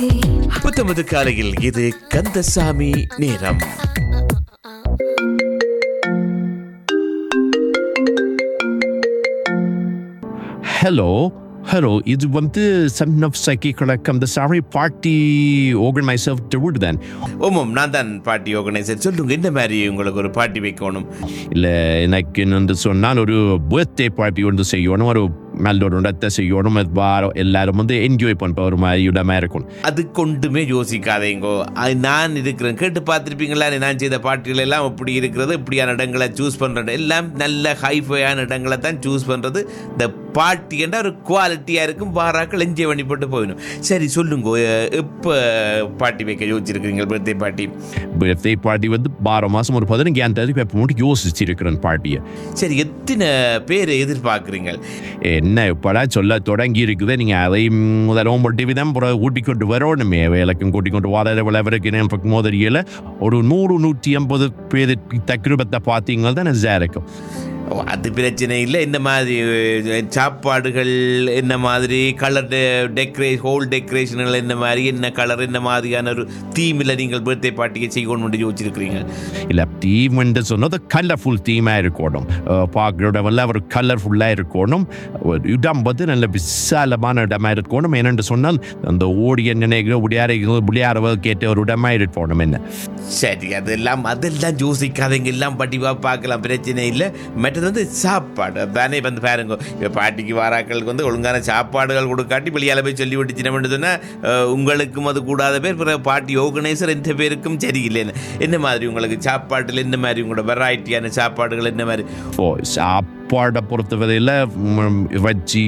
புத்தமது காலையில் இது கந்தசாமி நேரம் ஹலோ ஹலோ இது வந்து சன் ஆஃப் சைக்கி கலக்கம் த சாரி பார்ட்டி ஆர்கனைசர் தான் ஓமம் நான் தான் பாட்டி ஆர்கனைசர் சொல்லுங்க இந்த மாதிரி உங்களுக்கு ஒரு பாட்டி வைக்கணும் இல்லை எனக்கு வந்து சொன்னால் ஒரு பர்த்டே பார்ட்டி ஒன்று செய்யணும் ஒரு நல்ல ஒரு இடத்தை செய்யணும் அது வாரம் எல்லாரும் வந்து என்ஜாய் பண்ணுற ஒரு மாதிரி இடமா இருக்கும் அது கொண்டுமே யோசிக்காதேங்கோ அது நான் இருக்கிறேன் கேட்டு பார்த்துருப்பீங்களா நான் செய்த பாட்டிகள் எல்லாம் இப்படி இருக்கிறது இப்படியான இடங்களை சூஸ் பண்ணுறது எல்லாம் நல்ல ஹைஃபையான இடங்களை தான் சூஸ் பண்ணுறது இந்த பாட்டி என்ற ஒரு குவாலிட்டியாக இருக்கும் வாராக்கள் என்ஜாய் பண்ணி போட்டு போயிடும் சரி சொல்லுங்க எப்போ பாட்டி வைக்க யோசிச்சிருக்கிறீங்க பர்த்டே பாட்டி பர்த்டே பார்ட்டி வந்து வாரம் மாதம் ஒரு பதினஞ்சாம் தேதி இப்போ மட்டும் யோசிச்சிருக்கிறேன் பார்ட்டியை சரி எத்தனை பேர் எதிர்பார்க்குறீங்க என்ன இப்படா சொல்ல தொடங்கி இருக்குது நீங்கள் அதை முதலும் பட்டி விதம் பிறகு கூட்டிக் கொண்டு வரணுமே வேலைக்கும் கூட்டிக் கொண்டு வர விளைவருக்கு எனக்கு மோதறியில் ஒரு நூறு நூற்றி ஐம்பது பேர் தக்கிருபத்தை பார்த்தீங்கன்னா தான் நல்லா இருக்கும் ஓ, அது பிரச்சனை இல்லை இந்த மாதிரி அஹ், சாப்பாடுகள் என்ன மாதிரி கலர் டெக்கரே ஹோல் டெக்கரேஷன்கள் என்ன மாதிரி என்ன கலர் என்ன மாதிரியான ஒரு தீமில் நீங்கள் பர்த்டே பார்ட்டியை செய்யணும்னு யோசிச்சிருக்கிறீங்க இல்லை தீம் என்று சொன்னது கலர்ஃபுல் தீமாக இருக்கணும் பார்க்குறோட வல்ல ஒரு கலர்ஃபுல்லாக இருக்கணும் ஒரு இடம் வந்து நல்ல விசாலமான இடமா இருக்கணும் என்னென்று சொன்னால் அந்த ஓடிய நினைக்கிற விளையாட விளையாடுவது கேட்ட ஒரு இடமா இருக்கணும் என்ன சரி அதெல்லாம் அதெல்லாம் யோசிக்காதீங்க எல்லாம் படிவாக பார்க்கலாம் பிரச்சனை இல்லை மற்றது வந்து சாப்பாடு தானே வந்து பாருங்க இப்போ பாட்டிக்கு வாராக்களுக்கு வந்து ஒழுங்கான சாப்பாடுகள் கொடுக்காட்டி வெளியால் போய் சொல்லி விட்டுச்சினோம்னு சொன்னால் உங்களுக்கும் அது கூடாத பேர் பிறகு பாட்டி ஆர்கனைசர் எந்த பேருக்கும் சரியில்லைன்னு என்ன மாதிரி உங்களுக்கு சாப்பாட்டில் என்ன மாதிரி உங்களோட வெரைட்டியான சாப்பாடுகள் என்ன மாதிரி ஓ சாப்பாடை பொறுத்தவரையில் வச்சி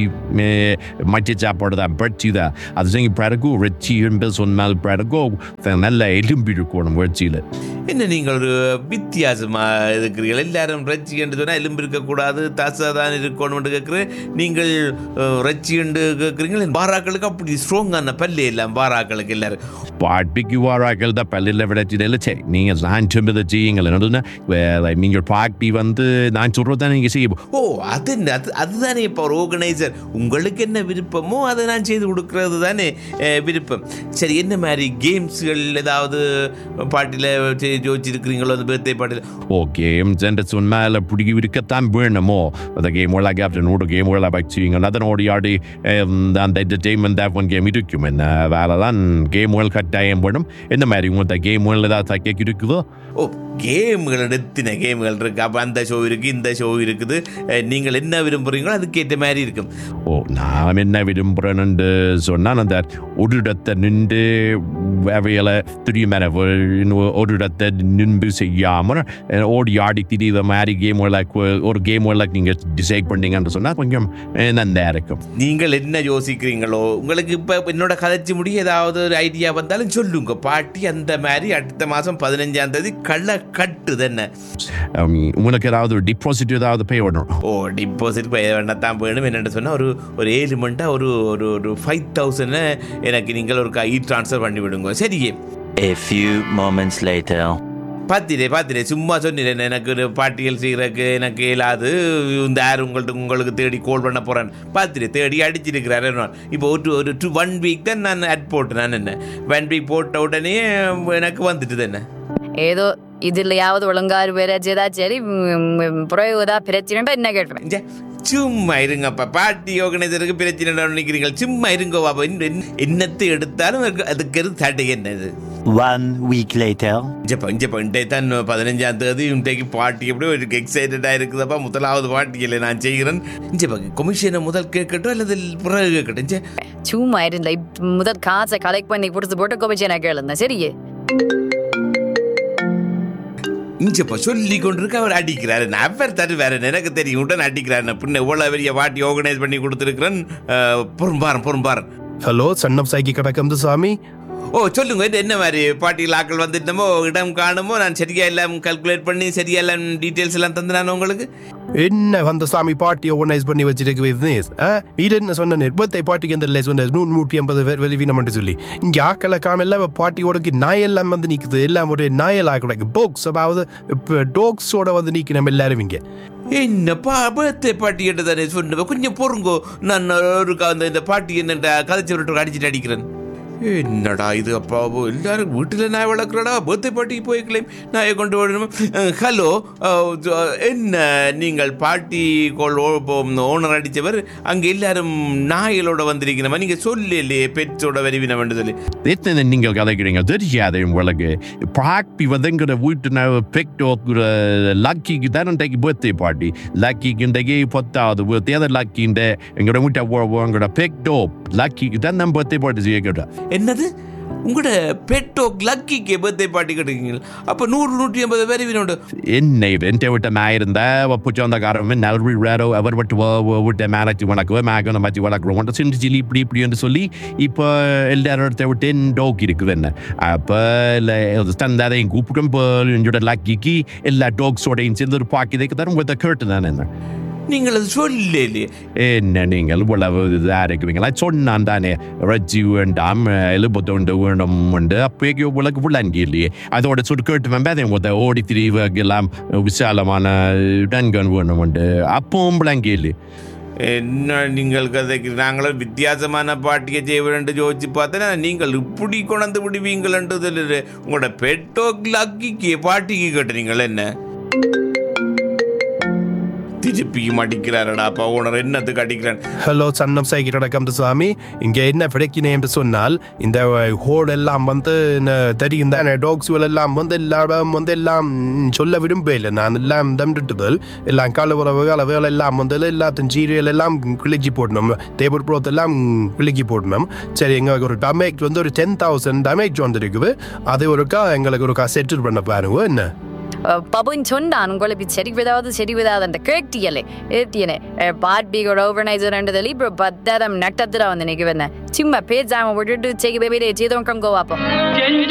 மற்ற சாப்பாடு தான் பச்சி தான் அது செஞ்சு பிறகு ரெச்சி என்பது சொன்னால் பிறகு நல்ல எலும்பி இருக்கணும் வச்சியில் என்ன நீங்கள் ஒரு வித்தியாசமாக இருக்கிறீர்கள் எல்லாரும் ரச்சி என்று சொன்னால் எலும்பு இருக்கக்கூடாது தசை தான் இருக்கணும்னு கேட்குறேன் நீங்கள் அஹ், ரச்சி என்று கேட்குறீங்க பாராக்களுக்கு அப்படி ஸ்ட்ராங்கான பல்லு எல்லாம் பாராக்களுக்கு எல்லாரும் பாட்டிக்கு வாராக்கள் தான் பள்ளியில் விடச்சிடல சரி நீங்கள் நான் சொல்வதை செய்யுங்கள் என்னதுன்னா வேற நீங்கள் பாட்டி வந்து நான் சொல்கிறத நீங்கள் செய்ய ஓ அது என்ன அது அதுதானே இப்போ ஒரு ஆர்கனைசர் உங்களுக்கு என்ன விருப்பமோ அதை நான் செய்து கொடுக்கறது தானே அஹ், விருப்பம் சரி என்ன மாதிரி கேம்ஸ்கள் ஏதாவது பாட்டியில் யோசிச்சிருக்கிறீங்களோ அந்த பர்த்டே பாட்டில் ஓ கேம்ஸ் என்று சொன்னால் பிடிக்க இருக்கத்தான் வேணுமோ அந்த கேம் எல்லாம் கேப்டன் ஓட கேம் எல்லாம் வச்சுங்க அதனோட ஆடி அந்த என்டர்டெயின்மெண்ட் ஒன் கேம் இருக்கும் என்ன வேலை தான் கேம்கள் கட்டாயம் வேணும் என்ன மாதிரி உங்கள்கிட்ட கேம்கள் ஏதாவது தைக்க இருக்குதோ ஓ கேம்கள் எத்தனை கேம்கள் இருக்கு அப்போ அந்த ஷோ இருக்குது இந்த ஷோ இருக்குது அஹ், நீங்கள் என்ன விரும்புகிறீங்களோ அதுக்கேற்ற மாதிரி இருக்கும் ஓ நான் என்ன விரும்புகிறேன்னு சொன்னால் அந்த ஒரு இடத்தை நின்று அவையில் தெரியுமே ஒரு இடத்தை நின்று செய்யாமல் ஓடி ஆடி திரிகிற மாதிரி கேம்களை ஒரு கேம்களை நீங்கள் டிசைட் பண்ணீங்கன்னு சொன்னால் கொஞ்சம் அஹ், நல்லா இருக்கும் நீங்கள் என்ன யோசிக்கிறீங்களோ உங்களுக்கு இப்போ என்னோட கதைச்சி முடிய ஏதாவது ஒரு ஐடியா வந்தாலும் சொல்லுங்க பாட்டி அந்த மாதிரி அடுத்த மாதம் பதினஞ்சாம் தேதி கள்ள கட்டு தானே Um, உங்களுக்கு ஏதாவது டிபாசிட் ஏதாவது பே பண்ணணும் ஓ டிபாசிட் வேண்டாம் வேணும் என்னென்னு சொன்னால் ஒரு ஒரு ஏழு மண்டா ஒரு ஒரு ஒரு ஃபைவ் தௌசண்ட் எனக்கு நீங்கள் ஒரு இ ட்ரான்ஸ்ஃபர் பண்ணி விடுங்க சரியே A few moments later. பார்த்திரே பார்த்திரே சும்மா சொன்னேன் எனக்கு ஒரு பாட்டியல் செய்கிறதுக்கு எனக்கு இயலாது இந்த யார் உங்கள்ட்ட உங்களுக்கு தேடி கால் பண்ண போகிறேன் பார்த்திரே தேடி அடிச்சிருக்கிறாரு இப்போ ஒரு ஒரு டூ ஒன் வீக் தான் நான் அட் போட்டேன் நான் என்ன ஒன் வீக் போட்ட உடனே எனக்கு வந்துட்டு தானே ஏதோ இதுலயாவது ஒழுங்காரு பேர செய்தா சரி புறவு ஏதாவது பிரச்சனை என்ன கேட்டுறேன் இங்க, சும்மா இருங்கப்பா பாட்டி ஆர்கனைசருக்கு பிரச்சனை நினைக்கிறீங்க சும்மா இருங்க பாப்பா இன்ன- என்னத்தை எடுத்தாலும் அதுக்கு- அதுக்கு இருந்து தடை என்னது One week later. இஞ்சப்பா இஞ்சப்பா இன்றைய தான் பதினஞ்சாம் தேதி இன்றைக்கு பாட்டி எப்படி ஒரு எக்ஸைட்டடாக இருக்குதப்பா முதலாவது பாட்டியில் நான் செய்கிறேன் இஞ்சப்பா கமிஷனை முதல் கேட்கட்டும் அல்லது பிறகு கேட்கட்டும் இஞ்ச சும்மா இருந்த முதல் காசை கலெக்ட் பண்ணி கொடுத்து போட்டு கோபிச்சு நான் கேளுந்தேன் சரியே இஞ்சப்பா சொல்லி கொண்டிருக்க அவர் அடிக்கிறாரு நான் அவர் தருவாரு எனக்கு தெரியும் உடனே அடிக்கிறாரு பின்ன இவ்வளோ பெரிய பாட்டி ஆர்கனைஸ் பண்ணி கொடுத்துருக்கிறேன் பொறும்பாரன் பொறும்பாரன் ஹலோ சன் ஆஃப் சைக்கி கடக்கம் சாமி ஓ சொல்லுங்க இது என்ன மாதிரி பாட்டியில் ஆக்கள் வந்துட்டமோ இடம் காணுமோ நான் சரியா எல்லாம் கல்குலேட் பண்ணி சரியா எல்லாம் டீட்டெயில்ஸ் எல்லாம் தந்து நான் உங்களுக்கு என்ன அந்த சாமி பார்ட்டி ஆர்கனைஸ் பண்ணி வச்சிருக்கு பிஸ்னஸ் இது என்ன சொன்ன பர்த்டே பார்ட்டிக்கு எந்த இல்லை சொன்ன நூறு நூற்றி ஐம்பது பேர் வெளிவீனம் சொல்லி இங்கே ஆக்களை காம எல்லாம் பார்ட்டியோடக்கு நாய் எல்லாம் வந்து நிற்குது எல்லாம் ஒரு நாயெல்லாம் கிடக்கு போக்ஸ் அதாவது இப்போ டோக்ஸோட வந்து நிற்க நம்ம எல்லாரும் இங்கே என்னப்பா பர்த்டே பாட்டி என்று தானே சொன்ன கொஞ்சம் பொறுங்கோ நான் ஒருக்கா அந்த இந்த பாட்டி என்ன கதைச்சு விட்டு அடிச்சுட்டு அடிக்கிறேன் என்னடா இது அப்பா எல்லாரும் வீட்டில் நாய் வளர்க்குறடா பர்த்டே பார்ட்டிக்கு போய்க்கலேம் நாயை கொண்டு வரணும் ஹலோ என்ன நீங்கள் பார்ட்டி கோல் ஓனர் அடித்தவர் அங்கே எல்லாரும் நாய்களோட வந்திருக்கிறமா நீங்கள் சொல்லலையே பெட்ஸோட வருவினம் என்று சொல்லி எத்தனை நீங்கள் கதைக்கிறீங்க தெரியாது உங்களுக்கு பாட்டி வந்துங்கிற வீட்டு பெக்டோக்குற லக்கிக்கு தான் இன்றைக்கு பர்த்டே பார்ட்டி லக்கிக்கு இன்றைக்கு பத்தாவது பர்த்டே அதை லக்கின்ற எங்களோட வீட்டை உங்களோட பெக்டோ லக்கிக்கு தான் நம்ம பர்த்டே பார்ட்டி செய்யக்கூடாது என்னது உங்களோட பெட்டோ லக்கிக்கு பர்த்டே பார்ட்டி கிடைக்குங்க அப்போ நூறு நூற்றி ஐம்பது வருவினோட என்ன இது என்கிட்ட விட்ட நான் இருந்தா புச்சந்தக்காரன் நல்வி ரேரோ அவர் விட்டு விட்ட மேலச்சு வளர்க்குவோம் மேகனை மாற்றி வளர்க்குறோம் சின்ன சில்லி இப்படி இப்படி என்று சொல்லி இப்போ எல்லாரும் இடத்த விட்டு டோக் இருக்குது என்ன அப்போ இல்லை தந்தாதையும் கூப்பிடும் இப்போ என்னோட லக்கிக்கு எல்லா டோக்ஸோடையும் சேர்ந்து ஒரு பாக்கி தைக்க தரும் வித்த கேட்டு நான் என்ன நீங்கள் அது சொல்லலையே என்ன நீங்கள் இவ்வளவு இதாக இருக்குவீங்களா சொன்னான் தானே ரஜ்ஜி வேண்டாம் எலுபத்தொண்டு வேணும் உண்டு அப்போ உலக விளங்கி இல்லையே அதோட சுட்டு கேட்டு வேம்பேதே முத ஓடி திரிவெல்லாம் விசாலமான டன்கன் வேணும் உண்டு அப்பவும் விளங்கி இல்லையே என்ன நீங்கள் கதைக்கு நாங்களும் வித்தியாசமான பாட்டியை செய்ய வேண்டும் யோசிச்சு பார்த்தா நீங்கள் இப்படி கொண்டு விடுவீங்களன்ட்டு தெரியல உங்களோட பெட்டோ லக்கிக்கு பாட்டிக்கு கேட்டுறீங்கள் என்ன திருப்பியும் அடிக்கிறாரடா அப்பா ஓனர் என்னத்துக்கு அடிக்கிறான் ஹலோ சன்னம் சைக்கிட்ட கந்தசாமி இங்க என்ன பிரச்சனை என்று சொன்னால் இந்த ஹோடு எல்லாம் வந்து என்ன தெரியும் தானே டாக்ஸ் எல்லாம் வந்து எல்லாம் வந்து எல்லாம் ம், சொல்ல விரும்பல நான் எல்லாம் தம்பிட்டுதல் எல்லாம் கலவுறவு கலவுகள் எல்லாம் வந்து எல்லாத்தையும் சீரியல் எல்லாம் கிளிக்கி போடணும் டேபிள் க்ளாத் எல்லாம் கிளிக்கி போடணும் சரி எங்களுக்கு ஒரு டமேஜ் வந்து ஒரு டென் தௌசண்ட் டமேஜ் வந்துருக்குது அது ஒருக்கா எங்களுக்கு ஒருக்கா செட்டில் பண்ண பாருங்க என்ன பபுன் சொன்னான் உங்களுக்கு சரி விதாவது சரி விதாவது அந்த கேட்டியலே ஏத்தியனே பார்பிகோட ஓவர்னைசர் ரெண்டு இப்போ பத்தாதம் நட்டத்துல வந்து நிற்குவேன் சும்மா பேசாம விட்டுட்டு செய்ய பேபி செய்தவங்க கோவாப்போம்